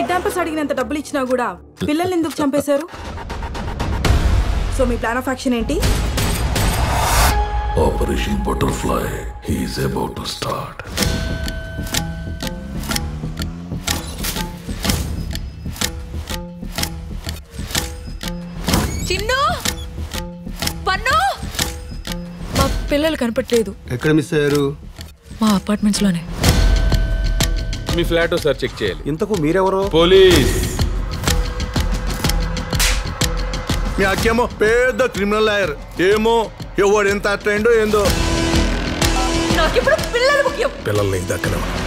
Kidnappers అడిగినంత డబ్బులు ఇచ్చినా కూడా పిల్లల్ని ఎందుకు చంపేశారు సో మీ ప్లాన్ ఆఫ్ యాక్షన్ ఏంటి Operation Butterfly. He is about to start. Chinnu Pannu మా పిల్లలు కనపట్లేదు ఎక్కడ మిస్ అయ్యారు మా అపార్ట్మెంట్స్ లోనే మీ ఫ్లాట్ ఒకసారి చెక్ చేయాలి ఇంతకు మీరెవరు పోలీస్ మీ అక్కేమో పెద్ద క్రిమినల్ లాయర్ ఏమో ఎవడు ఎంత అట్టయిండో ఏందో నాకు ఇప్పుడు పిల్లలు ముఖ్యం పిల్లల్ని దక్కన